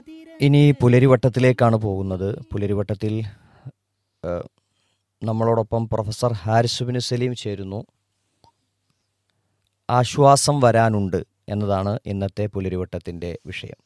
ഇനി പുലരിവട്ടത്തിലേക്കാണ് പോകുന്നത് പുലരിവട്ടത്തിൽ ഏഹ്, നമ്മളോടൊപ്പം പ്രൊഫസർ ഹാരിസുബിന് സലീം ചേരുന്നു ആശ്വാസം വരാനുണ്ട് എന്നതാണ് ഇന്നത്തെ പുലരിവട്ടത്തിൻ്റെ വിഷയം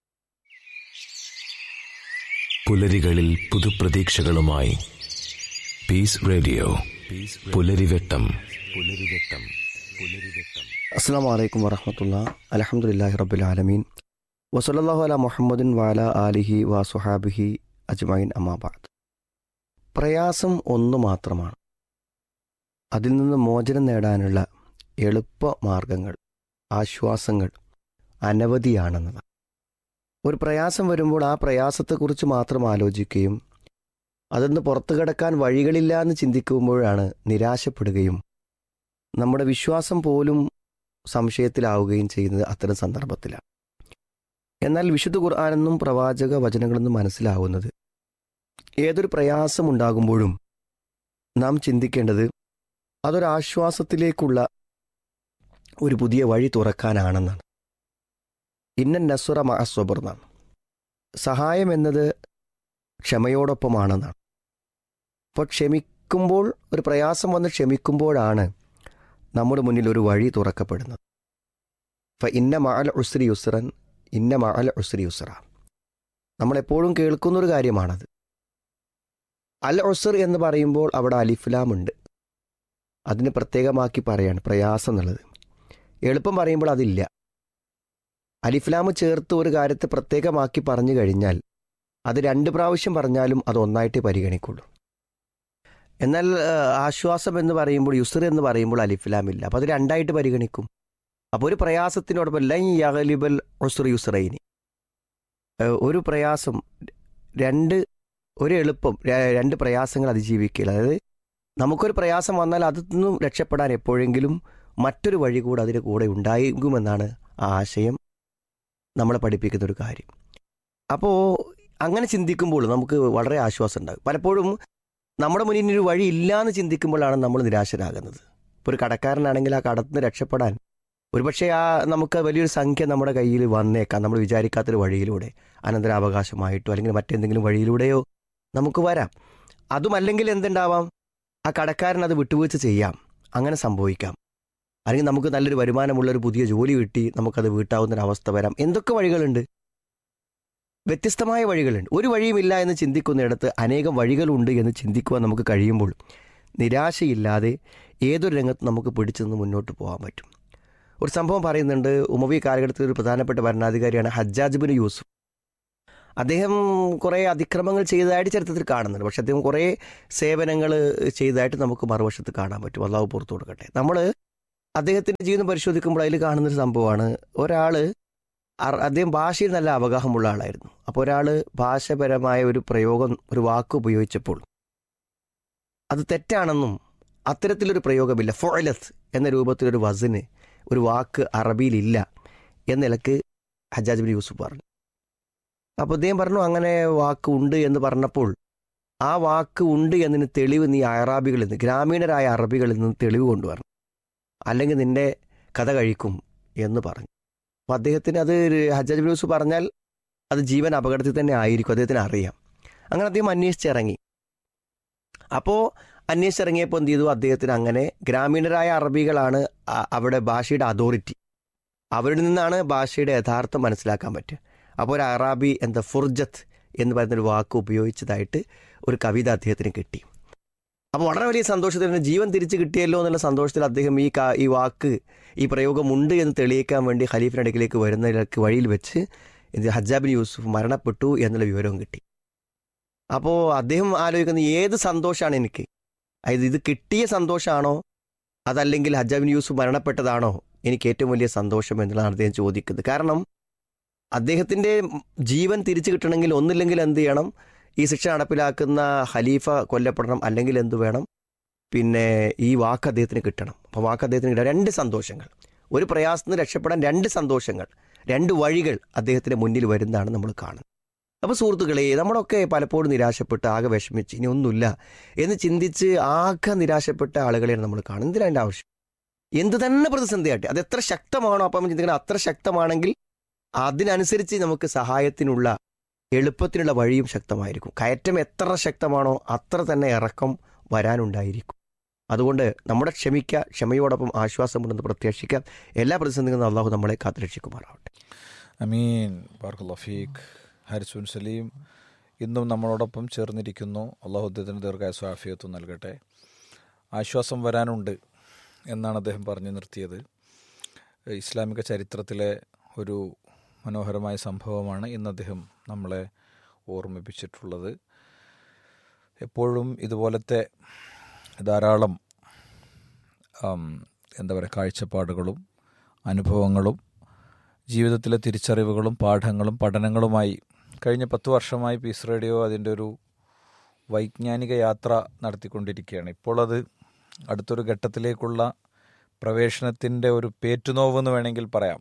പുലരികളിൽ പുതുപ്രതീക്ഷകളുമായി പീസ് റേഡിയോ പുലരിവെട്ടം പുലരിവെട്ടം പുലരിവെട്ടം അസ്സാം വലൈക്കും വറഹമത്തുള്ള അലഹമുല്ലാഹി റബ്ബുൽ ആലമീൻ വസലല്ലാഹു അല മുഹമ്മദിൻ വാല ആലിഹി വാസുഹാബിഹി അജ്മൈൻ അമാബാദ് പ്രയാസം ഒന്നു മാത്രമാണ് അതിൽ നിന്ന് മോചനം നേടാനുള്ള എളുപ്പ മാർഗങ്ങൾ ആശ്വാസങ്ങൾ അനവധിയാണെന്നതാണ് ഒരു പ്രയാസം വരുമ്പോൾ ആ പ്രയാസത്തെക്കുറിച്ച് മാത്രം ആലോചിക്കുകയും അതിന്ന് പുറത്തു കിടക്കാൻ വഴികളില്ല എന്ന് ചിന്തിക്കുമ്പോഴാണ് നിരാശപ്പെടുകയും നമ്മുടെ വിശ്വാസം പോലും സംശയത്തിലാവുകയും ചെയ്യുന്നത് അത്തരം സന്ദർഭത്തിലാണ് എന്നാൽ വിശുദ്ധ ഖുർആാനെന്നും പ്രവാചക വചനങ്ങളെന്നും മനസ്സിലാവുന്നത് ഏതൊരു പ്രയാസം ഉണ്ടാകുമ്പോഴും നാം ചിന്തിക്കേണ്ടത് അതൊരാശ്വാസത്തിലേക്കുള്ള ഒരു പുതിയ വഴി തുറക്കാനാണെന്നാണ് ഇന്നൻ നസുറ മഅസ്വബർ എന്നാണ് സഹായം എന്നത് ക്ഷമയോടൊപ്പമാണെന്നാണ് അപ്പോൾ ക്ഷമിക്കുമ്പോൾ ഒരു പ്രയാസം വന്ന് ക്ഷമിക്കുമ്പോഴാണ് നമ്മുടെ മുന്നിൽ ഒരു വഴി തുറക്കപ്പെടുന്നത് ഫ ഇന്ന മഅൽ ഉസ്രി യുസ്രൻ ഇന്ന മഅൽ ഉസ്രി യുസ്ര നമ്മളെപ്പോഴും കേൾക്കുന്നൊരു കാര്യമാണത് അൽ ഉസ്ർ എന്ന് പറയുമ്പോൾ അവിടെ അലിഫ്ലാം ഉണ്ട് അതിന് പ്രത്യേകമാക്കി പറയാണ് പ്രയാസം എന്നുള്ളത് എളുപ്പം പറയുമ്പോൾ അതില്ല അലിഫ്ലാം ചേർത്ത് ഒരു കാര്യത്തെ പ്രത്യേകമാക്കി പറഞ്ഞു കഴിഞ്ഞാൽ അത് രണ്ട് പ്രാവശ്യം പറഞ്ഞാലും അത് ഒന്നായിട്ടേ പരിഗണിക്കുള്ളൂ എന്നാൽ ആ, ആശ്വാസം എന്ന് പറയുമ്പോൾ യുസർ എന്ന് പറയുമ്പോൾ അലിഫ്ലാം ഇല്ല അപ്പോൾ അത് രണ്ടായിട്ട് പരിഗണിക്കും അപ്പോൾ ഒരു പ്രയാസത്തിനോടൊപ്പം ലൈ യഗലിബൽ ഉസ്ർ യുസ്രൈനി ഏ, ഒരു പ്രയാസം രണ്ട് ഒരു എളുപ്പം ര- രണ്ട് പ്രയാസങ്ങൾ അതിജീവിക്കുക അതായത് നമുക്കൊരു പ്രയാസം വന്നാൽ അതിൽ നിന്നും രക്ഷപ്പെടാൻ എപ്പോഴെങ്കിലും മറ്റൊരു വഴി കൂടെ അതിന് കൂടെ ഉണ്ടാകുമെന്നാണ് ആ ആശയം നമ്മളെ പഠിപ്പിക്കുന്ന ഒരു കാര്യം അപ്പോൾ അങ്ങനെ ചിന്തിക്കുമ്പോൾ നമുക്ക് വളരെ ആശ്വാസം ഉണ്ടാകും പലപ്പോഴും നമ്മുടെ മുന്നിൽ ഒരു വഴി ഇല്ലാന്ന് ചിന്തിക്കുമ്പോഴാണ് നമ്മൾ നിരാശരാകുന്നത് ഇപ്പോൾ ഒരു കടക്കാരനാണെങ്കിൽ ആ കടത്തിൽ നിന്ന് രക്ഷപ്പെടാൻ ഒരുപക്ഷെ ആ നമുക്ക് വലിയൊരു സംഖ്യ നമ്മുടെ കയ്യിൽ വന്നേക്കാം നമ്മൾ വിചാരിക്കാത്തൊരു വഴിയിലൂടെ അനന്തരാവകാശമായിട്ടോ അല്ലെങ്കിൽ മറ്റെന്തെങ്കിലും വഴിയിലൂടെയോ നമുക്ക് വരാം അതുമല്ലെങ്കിൽ എന്തുണ്ടാവാം ആ കടക്കാരൻ അത് വിട്ടുവീഴ്ച ചെയ്യാം അങ്ങനെ സംഭവിക്കാം അല്ലെങ്കിൽ നമുക്ക് നല്ലൊരു വരുമാനമുള്ള ഒരു പുതിയ ജോലി കിട്ടി നമുക്കത് വീട്ടാവുന്ന ഒരു അവസ്ഥ വരാം എന്തൊക്കെ വഴികളുണ്ട് വ്യത്യസ്തമായ വഴികളുണ്ട് ഒരു വഴിയുമില്ല എന്ന് ചിന്തിക്കുന്നിടത്ത് അനേകം വഴികളുണ്ട് എന്ന് ചിന്തിക്കുവാൻ നമുക്ക് കഴിയുമ്പോൾ നിരാശയില്ലാതെ ഏതൊരു രംഗത്ത് നമുക്ക് പിടിച്ചു നിന്ന് മുന്നോട്ട് പോകാൻ പറ്റും ഒരു സംഭവം പറയുന്നുണ്ട് ഉമവി കാലഘട്ടത്തിൽ ഒരു പ്രധാനപ്പെട്ട ഭരണാധികാരിയാണ് ഹജ്ജാജ് ബിൻ യൂസുഫ് അദ്ദേഹം കുറേ അതിക്രമങ്ങൾ ചെയ്തതായിട്ട് ചരിത്രത്തിൽ കാണുന്നുണ്ട് പക്ഷെ അദ്ദേഹം കുറേ സേവനങ്ങൾ ചെയ്തതായിട്ട് നമുക്ക് മറുവശത്ത് കാണാൻ പറ്റും അള്ളാഹു പുറത്തു കൊടുക്കട്ടെ നമ്മൾ അദ്ദേഹത്തിൻ്റെ ജീവിതം പരിശോധിക്കുമ്പോൾ അതിൽ കാണുന്നൊരു സംഭവമാണ് ഒരാൾ അദ്ദേഹം ഭാഷയിൽ നല്ല അവഗാഹമുള്ള ആളായിരുന്നു അപ്പോൾ ഒരാൾ ഭാഷപരമായ ഒരു പ്രയോഗം ഒരു വാക്ക് ഉപയോഗിച്ചപ്പോൾ അത് തെറ്റാണെന്നും അത്തരത്തിലൊരു പ്രയോഗമില്ല ഫൊലത്ത് എന്ന രൂപത്തിലൊരു വസിന് ഒരു വാക്ക് അറബിയിലില്ല എന്ന നിലക്ക് ഹജ്ജാജ് ബിൻ യൂസുഫ് പറഞ്ഞു അപ്പോൾ അദ്ദേഹം പറഞ്ഞു അങ്ങനെ വാക്ക് ഉണ്ട് എന്ന് പറഞ്ഞപ്പോൾ ആ വാക്ക് ഉണ്ട് എന്നതിന് തെളിവ് നീ അറാബികളിൽ നിന്ന് ഗ്രാമീണരായ അറബികളിൽ നിന്ന് തെളിവ് കൊണ്ടുവരണം അല്ലെങ്കിൽ നിന്റെ കഥ കഴിക്കും എന്ന് പറഞ്ഞു അപ്പോൾ അദ്ദേഹത്തിന് അത് ഒരു ഹജ്ജാജ് ബിൻ യൂസുഫ് പറഞ്ഞാൽ അത് ജീവൻ അപകടത്തിൽ തന്നെ ആയിരിക്കും അദ്ദേഹത്തിന് അറിയാം അങ്ങനെ അദ്ദേഹം അന്വേഷിച്ചിറങ്ങി അപ്പോൾ അന്വേഷിച്ചിറങ്ങിയപ്പോൾ എന്ത് ചെയ്തു അദ്ദേഹത്തിന് അങ്ങനെ ഗ്രാമീണരായ അറബികളാണ് അ- അവിടെ ഭാഷയുടെ അതോറിറ്റി അവരിൽ നിന്നാണ് ഭാഷയുടെ യഥാർത്ഥം മനസ്സിലാക്കാൻ പറ്റുക അപ്പോൾ ഒരു അറാബി എന്താ ഫുർജത്ത് എന്ന് പറയുന്നൊരു വാക്ക് ഉപയോഗിച്ചതായിട്ട് ഒരു കവിത അദ്ദേഹത്തിന് കിട്ടി അപ്പോൾ വളരെ വലിയ സന്തോഷത്തിൽ തന്നെ ജീവൻ തിരിച്ച് കിട്ടിയല്ലോ എന്നുള്ള സന്തോഷത്തിൽ അദ്ദേഹം ഈ കാ- ഈ വാക്ക് ഈ പ്രയോഗമുണ്ട് എന്ന് തെളിയിക്കാൻ വേണ്ടി ഖലീഫിന്റെ അടുക്കിലേക്ക് വരുന്നതിലേക്ക് വഴിയിൽ വെച്ച് ഇത് ഹജ്ജാബിൻ യൂസുഫ് മരണപ്പെട്ടു എന്നുള്ള വിവരവും കിട്ടി അപ്പോൾ അദ്ദേഹം ആലോചിക്കുന്ന ഏത് സന്തോഷമാണ് എനിക്ക് അതായത് ഇത് കിട്ടിയ സന്തോഷമാണോ അതല്ലെങ്കിൽ ഹജ്ജാബിൻ യൂസുഫ് മരണപ്പെട്ടതാണോ എനിക്ക് ഏറ്റവും വലിയ സന്തോഷം എന്നുള്ളതാണ് അദ്ദേഹം ചോദിക്കുന്നത് കാരണം അദ്ദേഹത്തിൻ്റെ ജീവൻ തിരിച്ചു കിട്ടണമെങ്കിൽ ഒന്നില്ലെങ്കിൽ എന്ത് ചെയ്യണം ഈ ശിക്ഷ നടപ്പിലാക്കുന്ന ഖലീഫ കൊല്ലപ്പെടണം അല്ലെങ്കിൽ എന്ത് വേണം പിന്നെ ഈ വാക്ക് അദ്ദേഹത്തിന് കിട്ടണം അപ്പോൾ വാക്ക് അദ്ദേഹത്തിന് കിട്ടാൻ രണ്ട് സന്തോഷങ്ങൾ ഒരു പ്രയാസത്തിന് രക്ഷപ്പെടാൻ രണ്ട് സന്തോഷങ്ങൾ രണ്ട് വഴികൾ അദ്ദേഹത്തിന് മുന്നിൽ വരുന്നതാണ് നമ്മൾ കാണുന്നത് അപ്പോൾ സുഹൃത്തുക്കളെ നമ്മളൊക്കെ പലപ്പോഴും നിരാശപ്പെട്ട് ആകെ വിഷമിച്ച് ഇനി ഒന്നുമില്ല എന്ന് ചിന്തിച്ച് ആകെ നിരാശപ്പെട്ട ആളുകളെയാണ് നമ്മൾ കാണുന്നത് എന്തിനാ അതിൻ്റെ ആവശ്യം എന്ത് തന്നെ പ്രതിസന്ധിയാട്ടെ അത് എത്ര ശക്തമാണോ അപ്പം ചിന്തിക്കണം അത്ര ശക്തമാണെങ്കിൽ അതിനനുസരിച്ച് നമുക്ക് സഹായത്തിനുള്ള എളുപ്പത്തിനുള്ള വഴിയും ശക്തമായിരിക്കും കയറ്റം എത്ര ശക്തമാണോ അത്ര തന്നെ ഇറക്കം വരാനുണ്ടായിരിക്കും അതുകൊണ്ട് നമ്മുടെ ക്ഷമിക്കുക ക്ഷമയോടൊപ്പം ആശ്വാസമുണ്ടെന്ന് പ്രത്യാശിക്കാം എല്ലാ പ്രതിസന്ധികളും നിന്ന് അള്ളാഹു നമ്മളെ കാത്തുരക്ഷിക്കുമാറാവട്ടെ അമീൻ ബാർക്കുള്ള ഫീഖ് ഹരിസുൻ സലീം ഇന്നും നമ്മളോടൊപ്പം ചേർന്നിരിക്കുന്നു അള്ളാഹുദ്ദത്തിന് ദീർഘായുസ്വ ആഫിയത്തും നൽകട്ടെ ആശ്വാസം വരാനുണ്ട് എന്നാണ് അദ്ദേഹം പറഞ്ഞു നിർത്തിയത് ഇസ്ലാമിക ചരിത്രത്തിലെ ഒരു മനോഹരമായ സംഭവമാണ് ഇന്ന് അദ്ദേഹം നമ്മളെ ഓർമ്മിപ്പിച്ചിട്ടുള്ളത് എപ്പോഴും ഇതുപോലത്തെ ധാരാളം ആം, എന്താ പറയുക കാഴ്ചപ്പാടുകളും അനുഭവങ്ങളും ജീവിതത്തിലെ തിരിച്ചറിവുകളും പാഠങ്ങളും പഠനങ്ങളുമായി കഴിഞ്ഞ പത്ത് വർഷമായി പീസ് റേഡിയോ അതിൻ്റെ ഒരു വൈജ്ഞാനിക യാത്ര നടത്തിക്കൊണ്ടിരിക്കുകയാണ് ഇപ്പോൾ അത് അടുത്തൊരു ഘട്ടത്തിലേക്കുള്ള പ്രവേശനത്തിൻ്റെ ഒരു പേറ്റുനോവ് എന്ന് വേണമെങ്കിൽ പറയാം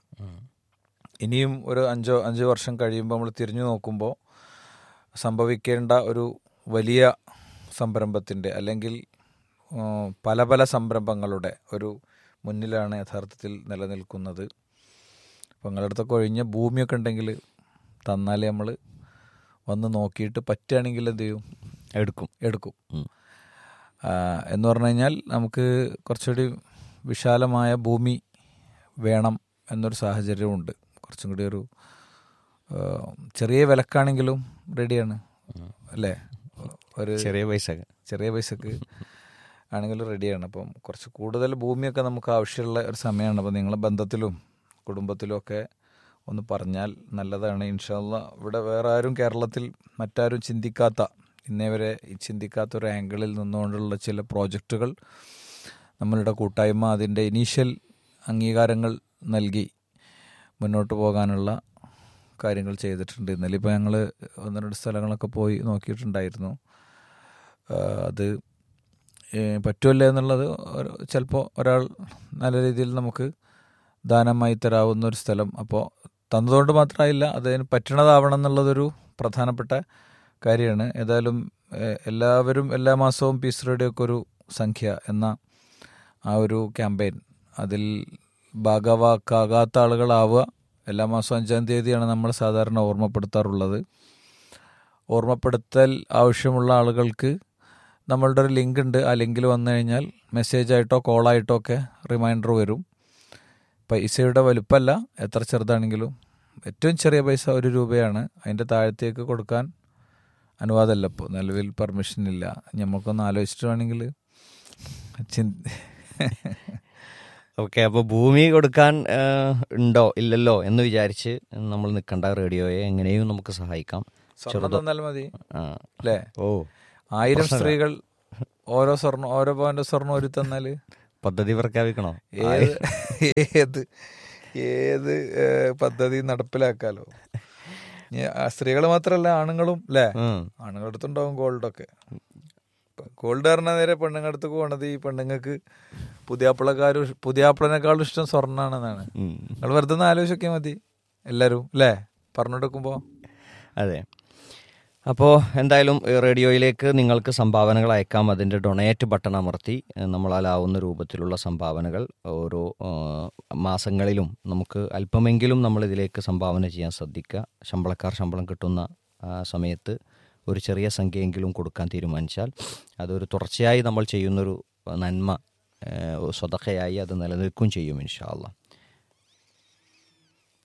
ഇനിയും ഒരു അഞ്ചോ അഞ്ച് വർഷം കഴിയുമ്പോൾ നമ്മൾ തിരിഞ്ഞു നോക്കുമ്പോൾ സംഭവിക്കേണ്ട ഒരു വലിയ സംരംഭത്തിൻ്റെ അല്ലെങ്കിൽ ഉം, പല പല സംരംഭങ്ങളുടെ ഒരു മുന്നിലാണ് യഥാർത്ഥത്തിൽ നിലനിൽക്കുന്നത് അപ്പം നിങ്ങളുടെ അടുത്തൊക്കെ ഒഴിഞ്ഞ ഭൂമിയൊക്കെ ഉണ്ടെങ്കിൽ തന്നാലേ നമ്മൾ വന്ന് നോക്കിയിട്ട് പറ്റുകയാണെങ്കിൽ എന്ത് ചെയ്യും എടുക്കും എടുക്കും ഉം. ആ, എന്ന് പറഞ്ഞു കഴിഞ്ഞാൽ നമുക്ക് കുറച്ചുകൂടി വിശാലമായ ഭൂമി വേണം എന്നൊരു സാഹചര്യമുണ്ട് കുറച്ചും കൂടി ഒരു ആ, ചെറിയ വിലക്കാണെങ്കിലും റെഡിയാണ് അല്ലേ ഒരു ചെറിയ പൈസ ചെറിയ പൈസക്ക് ആണെങ്കിലും റെഡിയാണ് അപ്പം കുറച്ച് കൂടുതൽ ഭൂമിയൊക്കെ നമുക്ക് ആവശ്യമുള്ള ഒരു സമയമാണ് അപ്പം നിങ്ങളെ ബന്ധത്തിലും കുടുംബത്തിലും ഒക്കെ ഒന്ന് പറഞ്ഞാൽ നല്ലതാണ് ഇൻഷാല്ല ഇവിടെ വേറെ ആരും കേരളത്തിൽ മറ്റാരും ചിന്തിക്കാത്ത ഇന്നേ വരെ ഈ ചിന്തിക്കാത്ത ഒരു ആംഗിളിൽ നിന്നുകൊണ്ടുള്ള ചില പ്രോജക്റ്റുകൾ നമ്മളുടെ കൂട്ടായ്മ അതിൻ്റെ ഇനീഷ്യൽ അംഗീകാരങ്ങൾ നൽകി മുന്നോട്ട് പോകാനുള്ള കാര്യങ്ങൾ ചെയ്തിട്ടുണ്ട് ഇന്നലെ ഇപ്പോൾ ഞങ്ങൾ ഒന്ന് രണ്ട് സ്ഥലങ്ങളൊക്കെ പോയി നോക്കിയിട്ടുണ്ടായിരുന്നു ആ, അത് പറ്റുമല്ലേ എന്നുള്ളത് ചിലപ്പോൾ ഒരാൾ നല്ല രീതിയിൽ നമുക്ക് ദാനമായി തരാവുന്ന ഒരു സ്ഥലം അപ്പോൾ തന്നതുകൊണ്ട് മാത്രമായില്ല അതിന് പറ്റണതാവണം എന്നുള്ളതൊരു പ്രധാനപ്പെട്ട കാര്യമാണ് ഏതായാലും ഏഹ്, എല്ലാവരും എല്ലാ മാസവും പീസ് റേഡിയോക്ക് ഒരു സംഖ്യ എന്ന ആ ഒരു ക്യാമ്പയിൻ അതിൽ ഭാഗവാക്കാകാത്ത ആളുകളാവുക എല്ലാ മാസവും അഞ്ചാം തീയതിയാണ് നമ്മൾ സാധാരണ ഓർമ്മപ്പെടുത്താറുള്ളത് ഓർമ്മപ്പെടുത്തൽ ആവശ്യമുള്ള ആളുകൾക്ക് നമ്മളുടെ ഒരു ലിങ്ക് ഉണ്ട് ആ ലിങ്കിൽ വന്നു കഴിഞ്ഞാൽ മെസ്സേജായിട്ടോ കോളായിട്ടോ ഒക്കെ റിമൈൻഡർ വരും പൈസയുടെ വലുപ്പമല്ല എത്ര ചെറുതാണെങ്കിലും ഏറ്റവും ചെറിയ പൈസ ഒരു രൂപയാണ് അതിൻ്റെ താഴത്തേക്ക് കൊടുക്കാൻ അനുവാദമല്ല ഇപ്പോൾ നിലവിൽ പെർമിഷൻ ഇല്ല നമുക്കൊന്ന് ആലോചിച്ചിട്ട് വേണമെങ്കിൽ ചിന്ത ഓക്കെ അപ്പോൾ ഭൂമി കൊടുക്കാൻ ആ, ഉണ്ടോ ഇല്ലല്ലോ എന്ന് വിചാരിച്ച് നമ്മൾ നിൽക്കേണ്ട റേഡിയോയെ എങ്ങനെയും നമുക്ക് സഹായിക്കാം സ്വർണം തന്നാൽ മതി ആ. അല്ലേ ഓ ആയിരം സ്ത്രീകൾ ഓരോ സ്വർണം ഓരോ പവന്റെ സ്വർണം ഒരു തന്നാല് പദ്ധതി പ്രഖ്യാപിക്കണോ ഏത് ഏത് ഏത് ഏഹ്, പദ്ധതി നടപ്പിലാക്കാലോ സ്ത്രീകൾ മാത്രല്ല ആണുങ്ങളും അല്ലേ ഉം. ആണുങ്ങളുടെ അടുത്തുണ്ടാവും ഗോൾഡൊക്കെ ഗോൾഡ് പറഞ്ഞാൽ നേരെ പെണ്ണുങ്ങളുടെ അടുത്ത് പോണത് ഈ പെണ്ണുങ്ങൾക്ക് പുതിയാപ്പിളക്കാരും പുതിയാപ്പിളനേക്കാളും ഇഷ്ടം സ്വർണ്ണാണെന്നാണ് ഉം. നിങ്ങൾ വെറുതെ ഒന്ന് ആലോചിച്ച് നോക്കിയാൽ മതി എല്ലാവരും അല്ലേ പറഞ്ഞെടുക്കുമ്പോൾ അതെ അപ്പോൾ എന്തായാലും ഈ റേഡിയോയിലേക്ക് നിങ്ങൾക്ക് സംഭാവനകൾ അയക്കാം അതിൻ്റെ ഡൊണേറ്റ് ബട്ടൺ അമർത്തി ഏഹ്, നമ്മളാലാവുന്ന രൂപത്തിലുള്ള സംഭാവനകൾ ഓരോ ഏഹ്, മാസങ്ങളിലും നമുക്ക് അല്പമെങ്കിലും നമ്മൾ ഇതിലേക്ക് സംഭാവന ചെയ്യാൻ ശ്രദ്ധിക്കുക ശമ്പളക്കാർ ശമ്പളം കിട്ടുന്ന ആ, സമയത്ത് ഒരു ചെറിയ സംഖ്യയെങ്കിലും കൊടുക്കാൻ തീരുമാനിച്ചാൽ അതൊരു തുടർച്ചയായി നമ്മൾ ചെയ്യുന്നൊരു നന്മ ഏഹ്, സ്വതക്കയായി അത് നിലനിൽക്കും ചെയ്യും ഇൻഷാ അള്ളാ